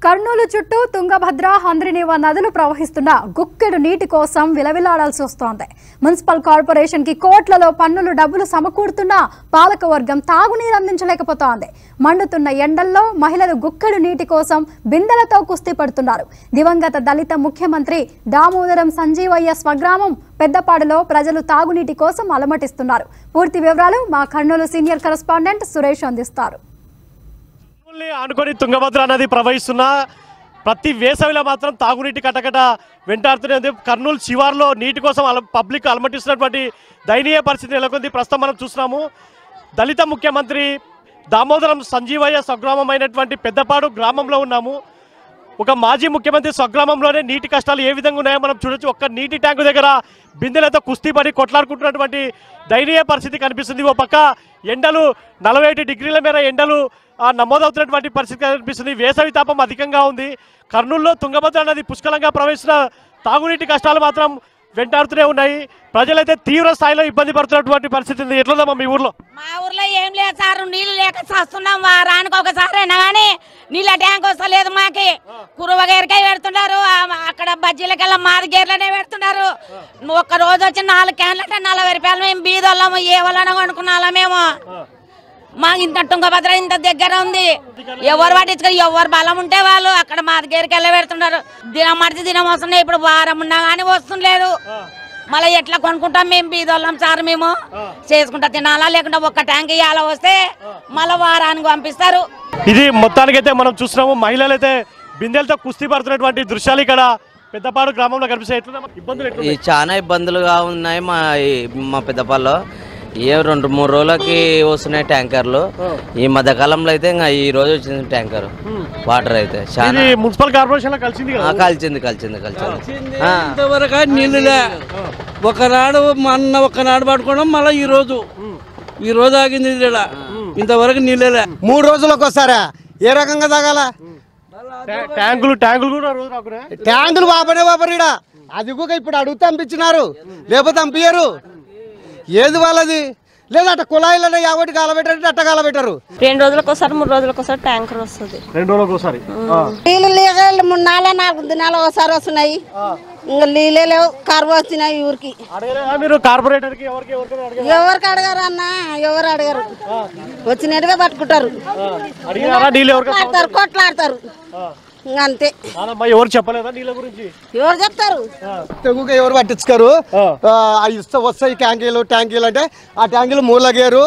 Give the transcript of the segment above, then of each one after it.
కర్నూలు చుట్టూ తుంగభద్ర హంద్రినీవ నదులు ప్రవహిస్తున్న గుక్కెడు నీటి కోసం విలవిలాడాల్సి వస్తోంది మున్సిపల్ కార్పొరేషన్ కి కోట్లలో పన్నులు డబ్బులు సమకూడుతున్నా పాలకవర్గం తాగునీరు అందించలేకపోతోంది మండుతున్న ఎండల్లో మహిళలు గుక్కెడు నీటి కోసం బిందెలతో కుస్తీ పడుతున్నారు దివంగత దళిత ముఖ్యమంత్రి దామోదరం సంజీవయ్య స్వగ్రామం పెద్దపాడులో ప్రజలు తాగునీటి కోసం అలమటిస్తున్నారు పూర్తి వివరాలు మా కర్నూలు సీనియర్ కరెస్పాండెంట్ సురేష్ అందిస్తారు కర్నూలుని ఆనుకొని తుంగభద్ర నది ప్రవహిస్తున్న ప్రతి వేసవిలో మాత్రం తాగునీటి కటకట వెంటాడుతూనే ఉంది కర్నూలు శివార్లో నీటి కోసం అల పబ్లిక్ అలమటిస్తున్నటువంటి దయనీయ పరిస్థితి నెలకొంది ప్రస్తుతం మనం చూస్తున్నాము దళిత ముఖ్యమంత్రి దామోదరం సంజీవయ్య స్వగ్రామమైనటువంటి పెద్దపాడు గ్రామంలో ఉన్నాము ఒక మాజీ ముఖ్యమంత్రి స్వగ్రామంలోనే నీటి కష్టాలు ఏ విధంగా ఉన్నాయో మనం చూడొచ్చు ఒక్క నీటి ట్యాంకు దగ్గర బిందెలతో కుస్తీ పడి కొట్లాడుకుంటున్నటువంటి దయనీయ పరిస్థితి కనిపిస్తుంది ఓ పక్క ఎండలు నలభై ఐదు డిగ్రీల మేర ఎండలు ఆ, నమోదవుతున్నటువంటి పరిస్థితి కనిపిస్తుంది వేసవి తాపం అధికంగా ఉంది కర్నూలులో తుంగభద్ర నది పుష్కలంగా ప్రవహిస్తున్న తాగునీటి కష్టాలు మాత్రం వెంటాడుతూనే ఉన్నాయి ప్రజలైతే తీవ్ర స్థాయిలో ఇబ్బంది పడుతున్నటువంటి పరిస్థితి ఉంది ఎట్లుందమ్మా మీ ఊర్లో మా ఊర్లో ఏం లేదు సార్ నీళ్లు లేక చేస్తున్నాం వారానికి ఒకసారి అయినా కానీ నీళ్ళ ట్యాంక్ వస్తలేదు మాకి కురువ గేరకాయ పెడుతున్నారు ఆ- అక్కడ బజ్జీలకెళ్ళ మాది గేర్లనే పెడుతున్నారు ఒక్క రోజు వచ్చి నాలుగు క్యాన్లు అంటే నలభై రూపాయలు మేము బీదోళ్ళము ఏ వాళ్ళని కొనుక్కున్నాళ్ళ మేము మా ఇంత తుంగభద్ర ఇంత దగ్గర ఉంది ఎవరు పట్టించుకో ఎవరు బలం ఉంటే వాళ్ళు అక్కడ మాది గేరకెళ్ళ పెడుతున్నారు దినం మడిచి దినం వస్తున్నాయి ఇప్పుడు వారం ఉన్నా కానీ వస్తుండలేదు మళ్ళీ ఎట్లా కొనుక్కుంటాం మేము బీదోళ్ళం సార్ మేము చేసుకుంటా తినాలా లేకుంటే ఒక్క ట్యాంక్ ఇవ్వాలా వస్తే మళ్ళీ వారానికి పంపిస్తారు ఇది మొత్తానికైతే మనం చూస్తున్నాము మహిళలు అయితే బిందెలతో కుస్తీ పడుతున్నటువంటి దృశ్యాలు ఇక్కడ పెద్దపాడు గ్రామంలో కనిపిస్తాయి ఎట్లుందమ్మా? ఇబ్బందులు ఈ ఎట్లున్నాయి? చాలా ఇబ్బందులుగా ఉన్నాయి మా ఈ- మా పెద్దపల్లిలో ఏ రెండు మూడు రోజులకి వస్తున్నాయి ట్యాంకర్లు ఈ మధ్యకాలంలో అయితే ఇంకా ఈ రోజు వచ్చింది ట్యాంకర్ వాటర్ అయితే చాలా ఇది మున్సిపల్ కార్పొరేషన్ లో కలిసింది ఆ, కదా కాల్చింది కాల్చింది కాల్చింది ఆ. ఇంతవరకు నీళ్ళులే ఒకనాడు మొన్న ఒకనాడు పట్టుకోవడం మళ్ళీ ఈ రోజు ఈ రోజు ఆగింది ఇలా ఇంతవరకు నీళ్ళలే మూడు రోజులకు వస్తారా ఏ రకంగా తాగాల ట్యా- ట్యాంకులు ట్యాంకులు కూడా రోజు రాకునే ట్యాంకులు బాబనే బాబరీడా అది కూడా ఇప్పుడు అడుగుతే పంపించినారు లేకపోతే పంపించరు ఏది వాళ్ళది లేదా అట్ట కుళాయిలనే యావటి కాలబెట్టారు అట్ట కాలబెట్టారు రెండు రోజులకు ఒకసారి మూడు రోజులకు ఒకసారి ట్యాంకర్ వస్తుంది రెండు రోజులకు ఒకసారి ఆ. నీళ్ళు లేక మూడు నాలుగు నాలుగు దినాలు ఒకసారి వస్తున్నాయి ఇంకా నీళ్ళే లేవు కరువు వచ్చినాయి ఊరికి అడగలేదా మీరు కార్పొరేటర్ కి ఎవరికి ఎవరికి అడగ ఎవరికి అడగారు అన్న ఎవరు అడగరు వచ్చినట్టుగా పట్టుకుంటారు అడిగినారా నీళ్ళు ఎవరికి కొట్లాడతారు కొట్లాడతారు ఇంకా అంతే అమ్మా ఎవరు చెప్పలేదా నీళ్ళ గురించి ఎవరు చెప్తారు తెగుగా ఎవరు పట్టించుకోరు ఆ, ఆ ఇస్తే వస్తాయి ట్యాంకీలు ట్యాంకీలు అంటే ఆ ట్యాంకీలు మూలగేరు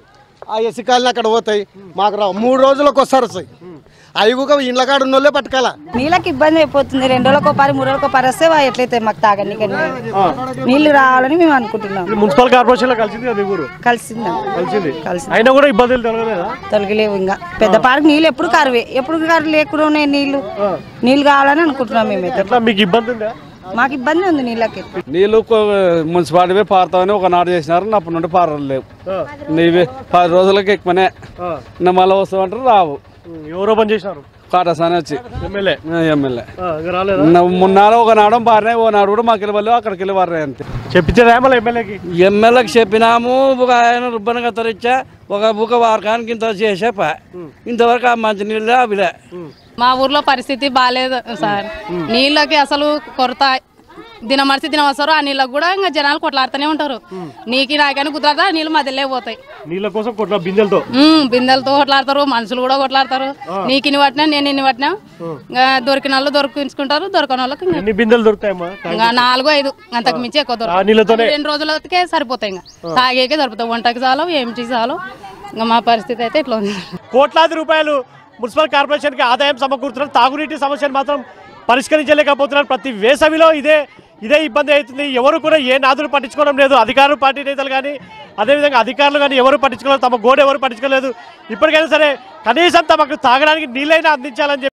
ఆ ఇసుకాయలు అక్కడ పోతాయి మాకు రావు మూడు రోజులకు వస్తారు వస్తాయి అవి కూడా ఇండ్ల కాడ ఉన్న వాళ్ళే పట్టుకోవాలా నీళ్ళకి ఇబ్బంది అయిపోతుంది రెండు రోజులకు ఒకసారి మూడు రోజులకు ఒకసారి వస్తే వా- ఎట్లయితే మాకు తాగనీకి నీళ్లు రావాలని మేము అనుకుంటున్నాం ఇది మున్సిపల్ కార్పొరేషన్ లో కలిసింది కదా ఈ ఊరు కలిసిందాం కలిసింది కలిసింది. అయినా కూడా ఇబ్బందులు తొలగలేదా తొలగిలేవు ఇంకా పెద్ద పార్క్ నీళ్ళు ఎప్పుడు కరువే ఎప్పుడు కరువు లేకుండా ఉన్నాయి నీళ్లు నీళ్లు కావాలని అనుకుంటున్నాం మేమైతే ఎట్లా మీకు ఇబ్బంది ఉందా మాకు ఇబ్బంది ఉంది నీళ్ళకి నీళ్ళు కొ- మున్సిపాలిటీ పారుతామని ఒకనాడు చేసినారు అప్పటి నుండి పారలేవు నీవి పది రోజులకి ఎక్కువనే ఇంకా మళ్ళీ వస్తామంటారు రావు ఎవరో పని చేసినారు కాటసాని వచ్చి ఎమ్మెల్యే ఎమ్మెల్యే ఇంకా రాలేదా మున్నాడు ఒక నాడు పారినాయి ఓ నాడు కూడా మాకు వెళ్ళి అక్కడికి వెళ్ళి పారినాయి అంతే చెప్పించారా మళ్ళీ ఎమ్మెల్యేకి ఎమ్మెల్యేకి చెప్పినాము ఒక ఆయన రుబ్బన కత్తరిచ్చా ఒక ఒక వారకానికి ఇంత చేసేపా ఇంతవరకు ఆ మంచి నీళ్ళే అవిలే మా ఊర్లో పరిస్థితి బాగాలేదు సార్ నీళ్ళకి అసలు కొరత దినం మరిచి దినం వస్తారు ఆ నీళ్ళకి కూడా ఇంకా జనాలు కొట్లాడుతూనే ఉంటారు నీకు నాకని కుదరదా నీళ్ళు మధ్యలో పోతాయి నీళ్ళ కోసం కొట్ల బిందెలతో ఉమ్, బిందెలతో కొట్లాడతారు మనుషులు కూడా కొట్లాడతారు నీకు ఇన్ని పట్టినా నేను ఇన్ని పట్టినా ఇంకా దొరికిన వాళ్ళు దొరికించుకుంటారు దొరకని వాళ్ళకి ఇంకా- ఎన్ని బిందెలు దొరుకుతాయమ్మా ఇంకా నాలుగు ఐదు అంతకు మించి ఎక్కువ ఆ దొరకదు నీళ్ళతోనే రెండు రోజులకే సరిపోతాయి ఇంకా తాగేకే సరిపోతాయి వంటకి చాలు ఏమిటి చాలు ఇంకా మా పరిస్థితి అయితే ఇట్లా ఉంది కోట్లాది రూపాయలు మున్సిపల్ కార్పొరేషన్ కి ఆదాయం సమకూరుతున్నారు తాగునీటి సమస్యను మాత్రం పరిష్కరించలేకపోతున్నారు ప్రతి వేసవిలో ఇదే ఇదే ఇబ్బంది అవుతుంది ఎవరు కూడా ఏ నాదులు పట్టించుకోవడం లేదు అధికారులు పార్టీ నేతలు కానీ అదేవిధంగా అధికారులు కానీ ఎవరు పట్టించుకోలేదు తమ గోడ ఎవరు పట్టించుకోలేదు ఇప్పటికైనా సరే కనీసం తమకు తాగడానికి నీళ్ళైనా అందించాలని చెప్పి